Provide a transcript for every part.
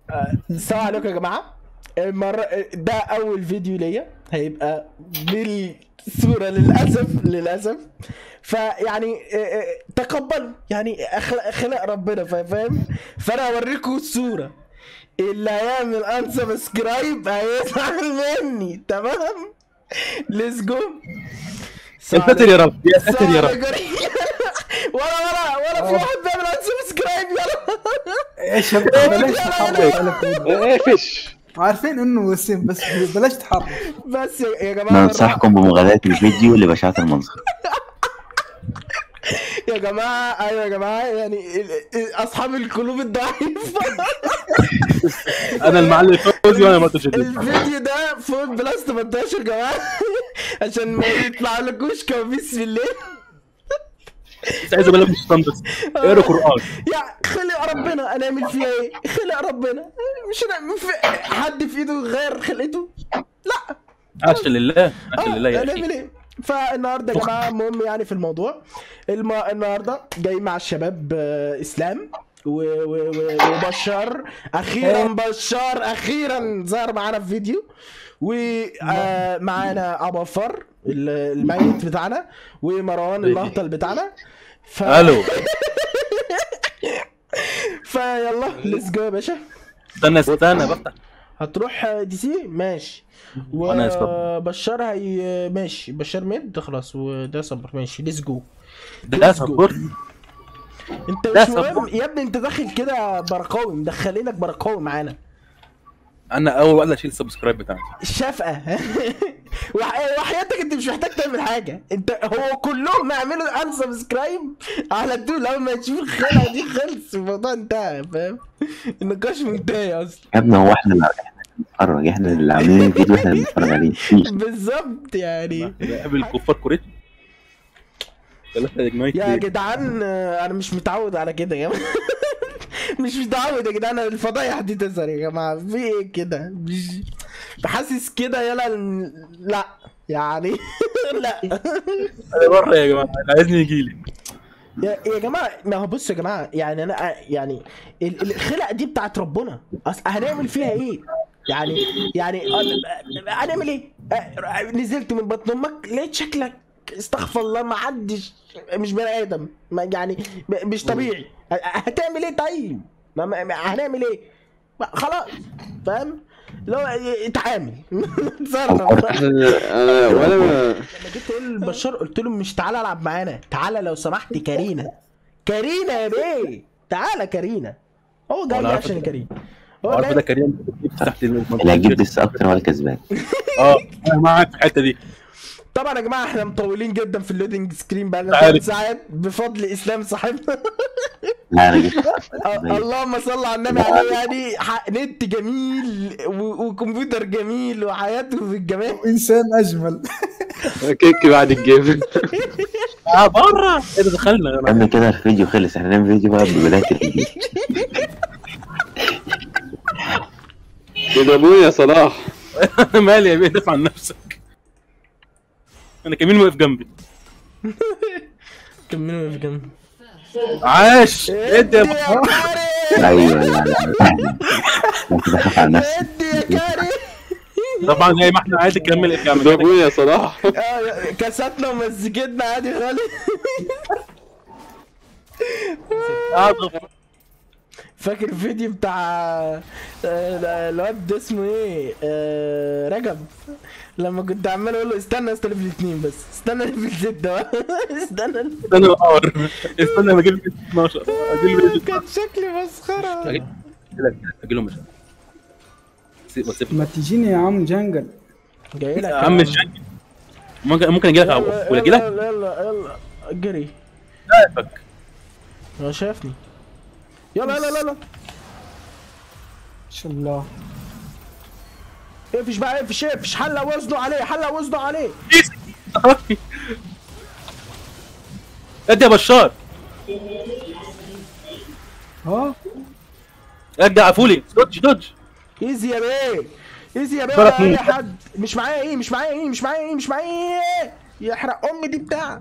السلام عليكم يا جماعه المره ده اول فيديو ليا هيبقى بالصوره للاسف للاسف فيعني آه، آه، تقبلوا يعني أخلق, خلق ربنا فا- فاهم فانا هوريكم الصوره اللي هيعمل ان سبسكرايب هيزعل مني تمام ليتس جو يا ساتر يا رب يا ساتر يا رب ولا ولا ولا في واحد بيعمل ان سبسكرايب يلا ايش بلاش تحرك على فيديو. اقفش عارفين انه وسيم بس بلاش تحرك بس يا يا جماعه ننصحكم بمغادرة الفيديو لبشاعة المنظر يا جماعه ايوه يا جماعه يعني ال- ال- اصحاب القلوب الضعيفه انا المعلم فوزي وانا مرت جديد الفيديو ده فوق بلس 18 يا جماعه عشان ما يطلع لكوش كوابيس في الليل بس عايز ابلغ الشيطان بس اقرا قران يا خلق ربنا هنعمل فيها ايه؟ خلق ربنا مش هنعمل في حد في ايده غير خلقته؟ لا عاش لله عاش اه لله يا هنعمل اخي ايه؟ فالنهارده يا جماعه المهم يعني في الموضوع الم... النهارده جاي مع الشباب آه، اسلام و... و... و... وبشار اخيرا بشار اخيرا ظهر معانا في فيديو ومعانا ابو فر ال- الميت بتاعنا ومروان الهطل بتاعنا ف... الو فيلا ليتس جو يا باشا استنى استنى بفتح هتروح دي سي ماشي وأنا صبر. وبشار هي ماشي بشار ميد خلاص وده صبر ماشي ليتس جو ده Let's go. صبر انت ده مش مهم صبر. يا ابني انت داخل كده برقاوي مدخلينك برقاوي معانا انا اول واحد اشيل السبسكرايب بتاعتي الشفقه وح- وحياتك انت مش محتاج تعمل حاجه انت هو كلهم يعملوا ان سبسكرايب على طول اول ما تشوف الخلقه دي خلص الموضوع انتهى فاهم النقاش منتهي اصلا يا ابني هو احنا اللي احنا بنتفرج احنا اللي عاملين الفيديو احنا اللي بنتفرج عليه مفيش. بالظبط يعني قبل الكفار كوريت ثلاثة يا اجنايت جدعان آه، انا مش متعود على كده يا جماعه مش متعود يا جدعان أنا الفضايح دي تظهر يا جماعه في ايه كده مش بحسس كده يلا ال- لا يعني لا انا بره يا جماعه اللي عايزني يجي لي يا يا جماعه ما هو بصوا يا جماعه يعني انا يعني ال- ال- الخلق دي بتاعت ربنا أصل هنعمل فيها ايه؟ يعني يعني أنا- هنعمل ايه؟ أه، نزلت من بطن امك لقيت شكلك استغفر الله ما حدش مش بني ادم ما يعني م- مش طبيعي ه- هتعمل ايه طيب؟ ما ما- ما- هنعمل ايه؟ ما- خلاص فاهم؟ اللي هو اتعامل اتصرف انا ولا لما جيت تقول لبشار قلت له مش تعالى العب معانا تعالى لو سمحت كارينا كارينا يا بيه تعالى كارينا هو جاي وأنا عارف عشان إن- كارينا هو عارف جاي ده كريم تحت اللي هيجيب بس اكتر هو الكسبان اه انا معاك في الحته دي طبعا يا جماعه احنا مطولين جدا في اللودنج سكرين بقى لنا عارف. 3 ساعات بفضل اسلام صاحبنا لا انا جبت آه، اللهم صل على النبي عليه يعني ح- نت جميل و- وكمبيوتر جميل وحياته في الجمال انسان اجمل كيك بعد الجيم اه بره ايه ده دخلنا يا ابني كده الفيديو خلص احنا نعمل فيديو بقى ببداية الفيديو يضربوني يا صلاح انا مالي يا بيه دافع عن نفسك انا كمين واقف جنبي كملوا في جنب عاش ادي يا ادي يا كاري ايوه لا لا لا كده خاف على نفسي ادي يا كاري طبعا زي ما احنا عادي كمل ايه كمل يضربوني يا صلاح آه، كاساتنا ومزيكتنا عادي خالص فاكر الفيديو بتاع آه، الواد ده اسمه ايه آه، رجب لما كنت عمال اقول له استنى استنى في الاثنين بس استنى في الستة استنى استنى القمر استنى ما اجيب لك 12 اجيب لك كان شكلي مسخرة اجي له مش سيب سيب ما تجيني يا عم جنجل جاي لك يا عم الشنك ممكن ممكن اجي لك يلا ولا اجي لك يلا يلا يلا جري شايفك هو شافني يلا يلا يلا ان شاء الله اقفش بقى اقفش اقفش حلق وزنه عليه حلق وزنه عليه ادي يا بشار ها ارجع فولي دوج دوج ايزي يا بيه ايزي يا بيه فرق ولا اي مين؟ حد مش معايا ايه مش معايا ايه مش معايا ايه مش معايا ايه يحرق امي دي بتاع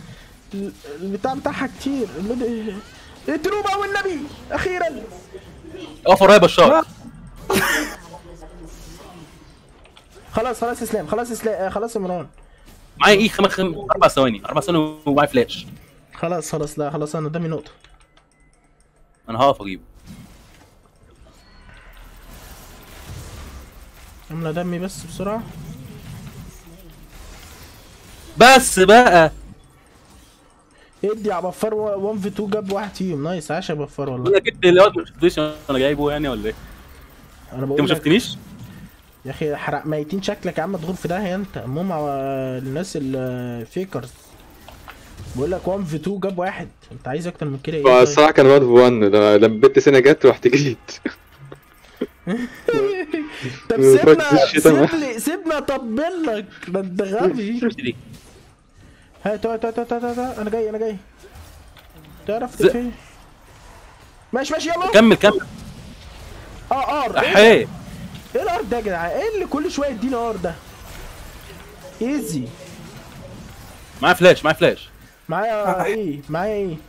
ال- البتاع بتاعها كتير ال- اقتلوه بقى والنبي اخيرا اقف ورايا بشار خلاص خلاص اسلام خلاص اسلام آه، خلاص يا مروان معايا ايه خمس خم... اربع ثواني اربع ثواني ومعايا فلاش خلاص خلاص لا خلاص انا قدامي نقطه انا هقف اجيبه املى دمي بس بسرعه بس بقى ادي يا بفار 1 في 2 جاب واحد فيهم نايس عاش يا بفار والله انا جبت الواد ما شفتوش انا جايبه يعني ولا ايه؟ انا انت بقول ما لك شفتنيش؟ يا اخي حرق ميتين شكلك يا عم تغور في داهيه انت المهم على الناس الفيكرز بقول لك 1 في 2 جاب واحد انت عايز اكتر من كده ايه طيب؟ الصراحه كان 1 في 1 لما البت سنه جت رحت جريت طب فاكس سيبنا الشتاء. سيبني سيبنا اطبل لك ده انت غبي شفت دي هات هات هات هات هات هات. انا جاي انا جاي تعرف ز- تفي ماشي ماشي يلا كمل كمل اه ار ايه احيه ايه الار ده يا جدعان ايه اللي كل شويه يدينا ار ده ايزي معايا فلاش معايا فلاش معايا ايه معايا ايه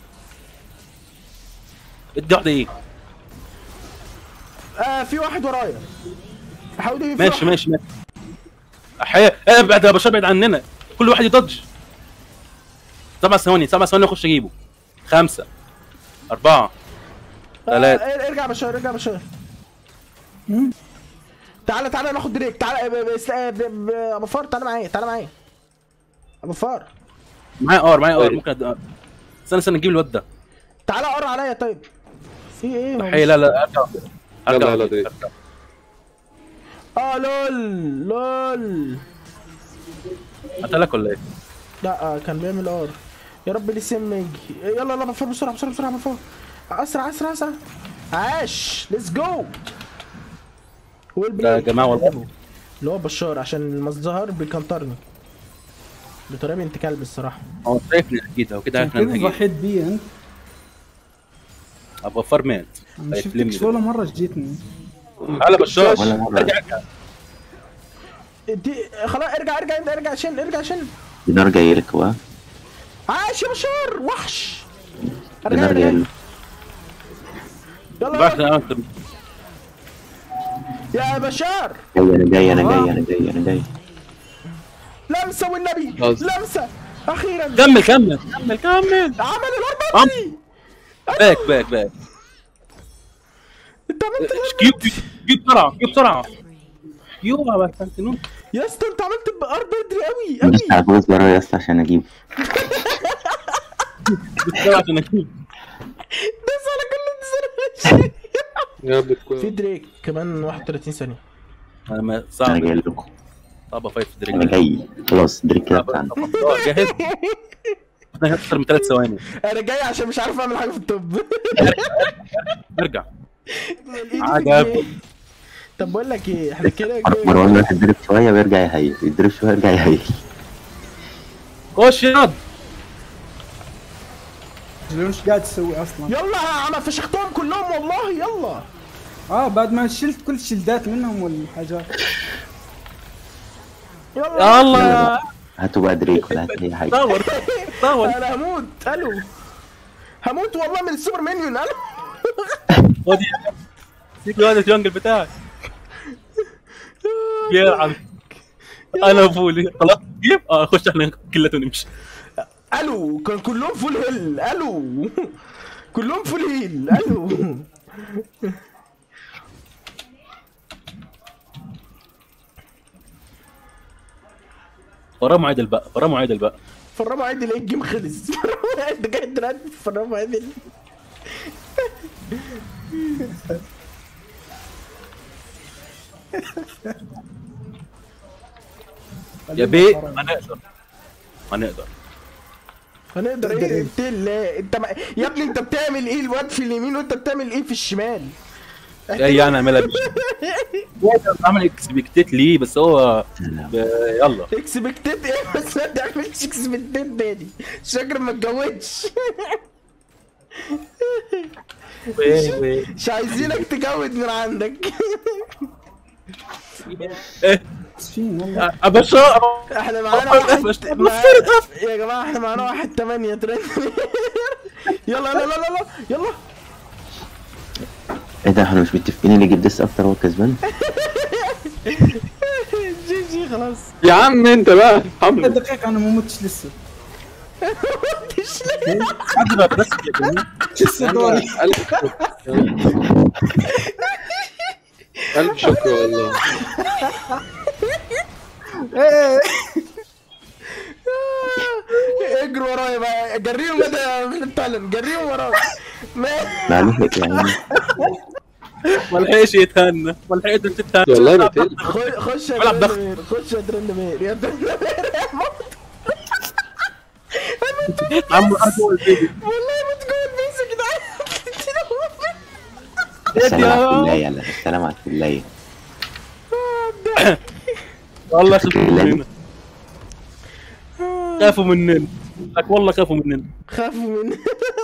ادي واحده ايه آه في واحد ورايا حاول في ماشي واحد. ماشي ماشي احيه ابعد يا بشار ابعد عننا كل واحد يضج سبع ثواني سبع ثواني اخش اجيبه خمسه اربعه ثلاثة. آه ارجع بشار ارجع بشار مم. تعالى تعالى ناخد دريك تعالى ب- ب- س- ب- ب- ابو فار تعالى معايا تعالى معايا ابو فار معايا ار معايا ار طيب. ممكن أد... استنى استنى نجيب الواد ده تعالى قر عليا طيب في ايه ما هو احيه لا لا ارجع ارجع يلا، يلا، دريك. أرجع. اه لول لول قتلك ولا ايه؟ لا آه كان بيعمل ار يا رب لي سم يجي يلا يلا بفر بسرعه بسرعه بسرعه بفر اسرع اسرع اسرع عاش ليتس جو ده يا جماعه والله اللي هو بشار عشان المظهر بيكنترني بطريقه بنت كلب الصراحه هو شايفني اكيد هو كده عارف ان كيف انا هجيب ضحيت بي انت ابو فار مات ما هيفلمني شفتكش ولا مره جيتني على بشار ولا مرة. ارجع ارجع دي خلاص ارجع ارجع انت ارجع عشان ارجع عشان دينار جاي لك هو عاش يا بشار وحش ارجع دينار جاي ارجع لك يلا بعد يلا. أنا أكتر. يا بشار جاي انا جاي انا جاي انا جاي انا جاي لمسه والنبي خلاص. لمسه اخيرا كمل كمل كمل كمل عمل الاربعه دي باك باك باك انت عملت كيو كيو كيو بسرعه كيو بسرعه كيو يا بنتنون يا اسطى انت عملت بار بدري قوي دوست قوي على فوز برا يا اسطى عشان اجيب بسرعه عشان اجيب بس على كل الزر يا رب في تكون دريك كمان 31 ثانيه انا ما انا صعب جاي لكم صعب فايت في انا دريك جاي خلاص دريك كده بتاعنا آه، جاهز احنا اكتر من ثلاث ثواني انا جاي عشان مش عارف اعمل حاجه في الطب ارجع الإيد عجب. في إيه؟ طب بقول لك ايه احنا كده مروان يروح يضرب شويه ويرجع يهيل يضرب شويه ويرجع يهيل خش ياض ايش قاعد تسوي اصلا يلا يا عم فشختهم كلهم والله يلا اه بعد ما شلت كل الشلدات منهم والحاجات يلا يلا هاتوا بقى دريك ولا هات اي حاجه صور صور انا هموت الو هموت والله من السوبر مينيون الو خد يا سيب الواد الجنجل بتاعك يا عم انا فولي خلاص جيب اه خش احنا كلنا ونمشي الو كان كلهم فول هيل الو كلهم فول هيل الو وراه معادل بقى وراه معادل بقى فرموا عادل ايه الجيم خلص فرموا عادل جاي دلوقتي فرموا عادل يا بيه ما نقدر ما نقدر هنقدر ايه انت لا انت ما... يا ابني انت بتعمل ايه الواد في اليمين وانت بتعمل ايه في الشمال ايه يعني اعملها بش عمل اكسبكتيت ليه بس هو ب... يلا اكسبكتد ايه بس ما تعملش اكسبكتد تاني شكرا ما اتجوزش ويه ويه مش عايزينك تجود من عندك ايه اسفين والله ابشر احنا معانا أفضل واحد أفضل. مع... يا جماعه احنا معانا واحد تمانية ترند يلا يلا يلا يلا يلا ايه ده احنا مش متفقين اللي يجيب ديس اكتر هو الكسبان جي جي خلاص يا عم انت بقى حمل دقيقة انا ما متش لسه حد بقى بس يا جماعه لسه دوري ألف ألف شكر والله ايه اجروا ورايا بقى جريهم مدى يا فعلا جريهم ورايا ما معلش يا عيني ما لحقش يتهنى ما لحقش تتهنى والله بتقل خ- خش يا بلعب ضغط. درندمير خش يا درندمير يا درندمير عم عارف هو الفيديو والله ما تقول بس يا جدعان السلام على الكلية يلا السلام على الكلية والله خافوا مننا خافوا مننا لك والله خافوا مننا خافوا من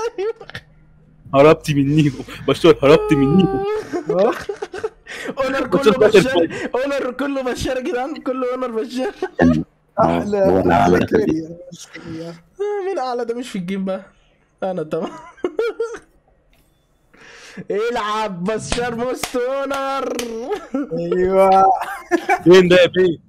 هربت منيهم بشار هربت منيهم اونر كنت كله فاكر بشار اونر كله بشار يا جدعان كله اونر بشار احلى هو اللي عمل احلى كده. كارير آه، مين اعلى ده مش في الجيم بقى انا تمام العب بشار موست اونر ايوه فين ده يا فين